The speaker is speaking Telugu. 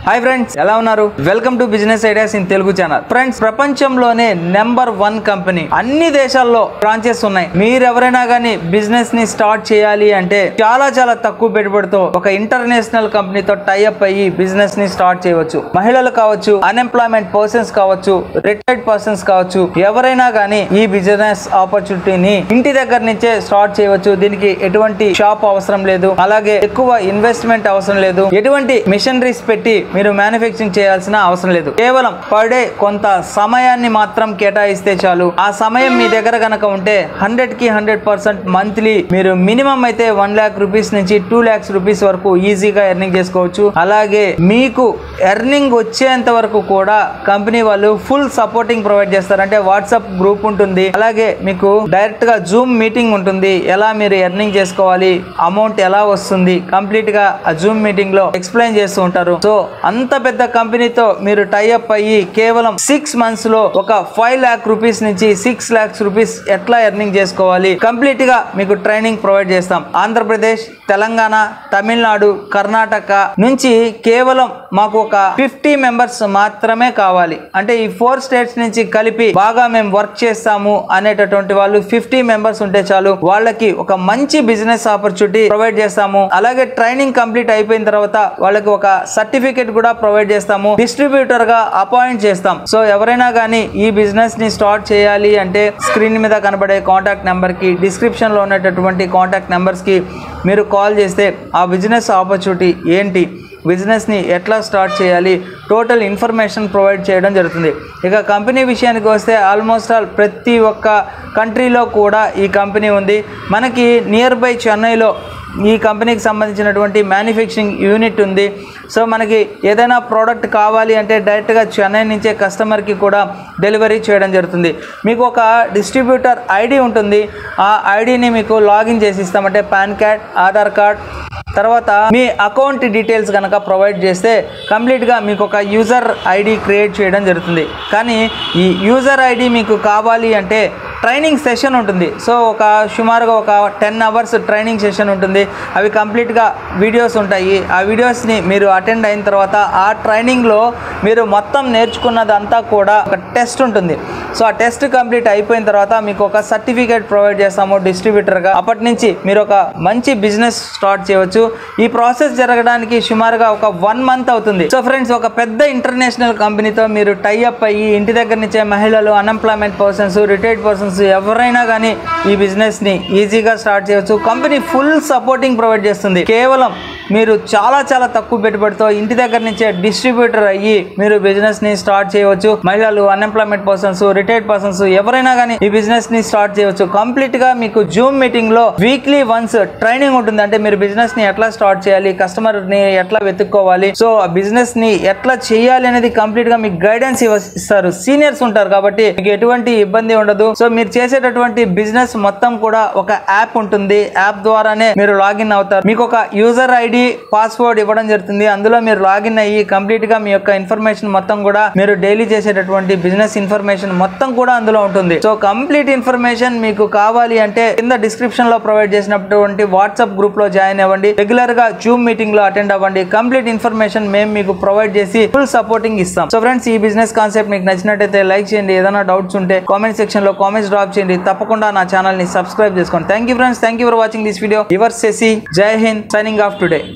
హాయ్ ఫ్రెండ్స్ ఎలా ఉన్నారు welcome to business ideas in Telugu channel friends ప్రపంచంలోనే నెంబర్ వన్ కంపెనీ అన్ని దేశాల్లో బ్రాంచెస్ ఉన్నాయి మీరు ఎవరైనా కానీ బిజినెస్ ని స్టార్ట్ చేయాలి అంటే చాలా చాలా తక్కువ పెట్టుబడితో ఒక ఇంటర్నేషనల్ కంపెనీతో టైఅప్ అయ్యి బిజినెస్ ని స్టార్ట్ చేయవచ్చు మహిళలు కావచ్చు అన్ఎంప్లాయ్మెంట్ పర్సన్స్ కావచ్చు రిటైర్డ్ పర్సన్స్ కావచ్చు ఎవరైనా కానీ ఈ బిజినెస్ ఆపర్చునిటీని ఇంటి దగ్గర నుంచే స్టార్ట్ చేయవచ్చు దీనికి ఎటువంటి షాప్ అవసరం లేదు అలాగే ఎక్కువ ఇన్వెస్ట్మెంట్ అవసరం లేదు ఎటువంటి మిషనరీస్ పెట్టి మీరు మ్యానుఫ్యాక్చరింగ్ చేయాల్సిన అవసరం లేదు కేవలం పర్ డే కొంత సమయాన్ని మాత్రం కేటాయిస్తే చాలు ఆ సమయం మీ దగ్గర కనుక ఉంటే హండ్రెడ్ కి హండ్రెడ్ పర్సెంట్ మంత్లీ మీరు మినిమం అయితే వన్ ల్యాక్ రూపీస్ నుంచి టూ ల్యాక్స్ రూపీస్ వరకు ఈజీగా ఎర్నింగ్ చేసుకోవచ్చు అలాగే మీకు ఎర్నింగ్ వచ్చేంత వరకు కూడా కంపెనీ వాళ్ళు ఫుల్ సపోర్టింగ్ ప్రొవైడ్ చేస్తారు అంటే వాట్సాప్ గ్రూప్ ఉంటుంది అలాగే మీకు డైరెక్ట్ గా జూమ్ మీటింగ్ ఉంటుంది ఎలా మీరు ఎర్నింగ్ చేసుకోవాలి అమౌంట్ ఎలా వస్తుంది కంప్లీట్ గా ఆ జూమ్ మీటింగ్ లో ఎక్స్ప్లెయిన్ చేస్తూ ఉంటారు సో అంత పెద్ద కంపెనీతో మీరు టైఅప్ అయ్యి కేవలం సిక్స్ మంత్స్ లో ఒక ఫైవ్ ల్యాక్ రూపీస్ నుంచి సిక్స్ ల్యాక్స్ రూపీస్ ఎట్లా ఎర్నింగ్ చేసుకోవాలి కంప్లీట్ గా మీకు ట్రైనింగ్ ప్రొవైడ్ చేస్తాం ఆంధ్రప్రదేశ్ తెలంగాణ తమిళనాడు కర్ణాటక నుంచి కేవలం మాకు ఒక ఫిఫ్టీ మెంబర్స్ మాత్రమే కావాలి అంటే ఈ ఫోర్ స్టేట్స్ నుంచి కలిపి బాగా మేము వర్క్ చేస్తాము అనేటటువంటి వాళ్ళు ఫిఫ్టీ మెంబర్స్ ఉంటే చాలు వాళ్ళకి ఒక మంచి బిజినెస్ ఆపర్చునిటీ ప్రొవైడ్ చేస్తాము అలాగే ట్రైనింగ్ కంప్లీట్ అయిపోయిన తర్వాత వాళ్ళకి ఒక సర్టిఫికేట్ కూడా ప్రొవైడ్ చేస్తాము డిస్ట్రిబ్యూటర్ గా అపాయింట్ చేస్తాం సో ఎవరైనా కానీ ఈ బిజినెస్ ని స్టార్ట్ చేయాలి అంటే స్క్రీన్ మీద కనబడే కాంటాక్ట్ నెంబర్ కి డిస్క్రిప్షన్ లో ఉన్నటువంటి కాంటాక్ట్ నెంబర్స్ కి మీరు కాల్ చేస్తే ఆ బిజినెస్ ఆపర్చునిటీ ఏంటి బిజినెస్ని ఎట్లా స్టార్ట్ చేయాలి టోటల్ ఇన్ఫర్మేషన్ ప్రొవైడ్ చేయడం జరుగుతుంది ఇక కంపెనీ విషయానికి వస్తే ఆల్మోస్ట్ ఆల్ ప్రతి ఒక్క కంట్రీలో కూడా ఈ కంపెనీ ఉంది మనకి నియర్ బై చెన్నైలో ఈ కంపెనీకి సంబంధించినటువంటి మ్యానుఫ్యాక్చరింగ్ యూనిట్ ఉంది సో మనకి ఏదైనా ప్రోడక్ట్ కావాలి అంటే డైరెక్ట్గా చెన్నై నుంచే కస్టమర్కి కూడా డెలివరీ చేయడం జరుగుతుంది మీకు ఒక డిస్ట్రిబ్యూటర్ ఐడి ఉంటుంది ఆ ఐడిని మీకు లాగిన్ చేసి ఇస్తామంటే పాన్ కార్డ్ ఆధార్ కార్డ్ తర్వాత మీ అకౌంట్ డీటెయిల్స్ కనుక ప్రొవైడ్ చేస్తే కంప్లీట్గా మీకు ఒక యూజర్ ఐడి క్రియేట్ చేయడం జరుగుతుంది కానీ ఈ యూజర్ ఐడి మీకు కావాలి అంటే ట్రైనింగ్ సెషన్ ఉంటుంది సో ఒక సుమారుగా ఒక టెన్ అవర్స్ ట్రైనింగ్ సెషన్ ఉంటుంది అవి కంప్లీట్గా వీడియోస్ ఉంటాయి ఆ వీడియోస్ని మీరు అటెండ్ అయిన తర్వాత ఆ ట్రైనింగ్లో మీరు మొత్తం నేర్చుకున్నదంతా కూడా ఒక టెస్ట్ ఉంటుంది సో ఆ టెస్ట్ కంప్లీట్ అయిపోయిన తర్వాత మీకు ఒక సర్టిఫికేట్ ప్రొవైడ్ చేస్తాము డిస్ట్రిబ్యూటర్గా అప్పటి నుంచి మీరు ఒక మంచి బిజినెస్ స్టార్ట్ చేయవచ్చు ఈ ప్రాసెస్ జరగడానికి సుమారుగా ఒక వన్ మంత్ అవుతుంది సో ఫ్రెండ్స్ ఒక పెద్ద ఇంటర్నేషనల్ కంపెనీతో మీరు టైఅప్ అయ్యి ఇంటి దగ్గర నుంచే మహిళలు అన్ఎంప్లాయ్మెంట్ పర్సన్స్ రిటైర్డ్ పర్సన్స్ ఎవరైనా కానీ ఈ బిజినెస్ని ఈజీగా స్టార్ట్ చేయవచ్చు కంపెనీ ఫుల్ సపోర్టింగ్ ప్రొవైడ్ చేస్తుంది కేవలం మీరు చాలా చాలా తక్కువ పెట్టుబడితో ఇంటి దగ్గర నుంచే డిస్ట్రిబ్యూటర్ అయ్యి మీరు బిజినెస్ ని స్టార్ట్ చేయవచ్చు మహిళలు అన్ఎంప్లాయ్మెంట్ పర్సన్స్ రిటైర్డ్ పర్సన్స్ ఎవరైనా కానీ ఈ బిజినెస్ ని స్టార్ట్ చేయవచ్చు కంప్లీట్ గా మీకు జూమ్ మీటింగ్ లో వీక్లీ వన్స్ ట్రైనింగ్ ఉంటుంది అంటే మీరు బిజినెస్ ని ఎట్లా స్టార్ట్ చేయాలి కస్టమర్ ని ఎట్లా వెతుక్కోవాలి సో ఆ బిజినెస్ ని ఎట్లా చేయాలి అనేది కంప్లీట్ గా మీకు గైడెన్స్ ఇస్తారు సీనియర్స్ ఉంటారు కాబట్టి మీకు ఎటువంటి ఇబ్బంది ఉండదు సో మీరు చేసేటటువంటి బిజినెస్ మొత్తం కూడా ఒక యాప్ ఉంటుంది యాప్ ద్వారానే మీరు లాగిన్ అవుతారు మీకు ఒక యూజర్ ఐడి పాస్వర్డ్ ఇవ్వడం జరుగుతుంది అందులో మీరు లాగిన్ అయ్యి కంప్లీట్ గా మీ యొక్క ఇన్ఫర్మేషన్ మొత్తం కూడా మీరు డైలీ చేసేటటువంటి బిజినెస్ ఇన్ఫర్మేషన్ మొత్తం కూడా అందులో ఉంటుంది సో కంప్లీట్ ఇన్ఫర్మేషన్ మీకు కావాలి అంటే కింద డిస్క్రిప్షన్ లో ప్రొవైడ్ చేసినటువంటి వాట్సాప్ గ్రూప్ లో జాయిన్ అవ్వండి రెగ్యులర్ గా జూమ్ మీటింగ్ లో అటెండ్ అవ్వండి కంప్లీట్ ఇన్ఫర్మేషన్ మేము మీకు ప్రొవైడ్ చేసి ఫుల్ సపోర్టింగ్ ఇస్తాం సో ఫ్రెండ్స్ ఈ బిజినెస్ కాన్సెప్ట్ మీకు నచ్చినట్టయితే లైక్ చేయండి ఏదైనా డౌట్స్ ఉంటే కామెంట్ సెక్షన్ లో కామెంట్స్ డ్రాప్ చేయండి తప్పకుండా నా ఛానల్ ని సబ్స్క్రైబ్ చేసుకోండి thank you friends thank you for watching this video your సెసి Jai Hind signing off today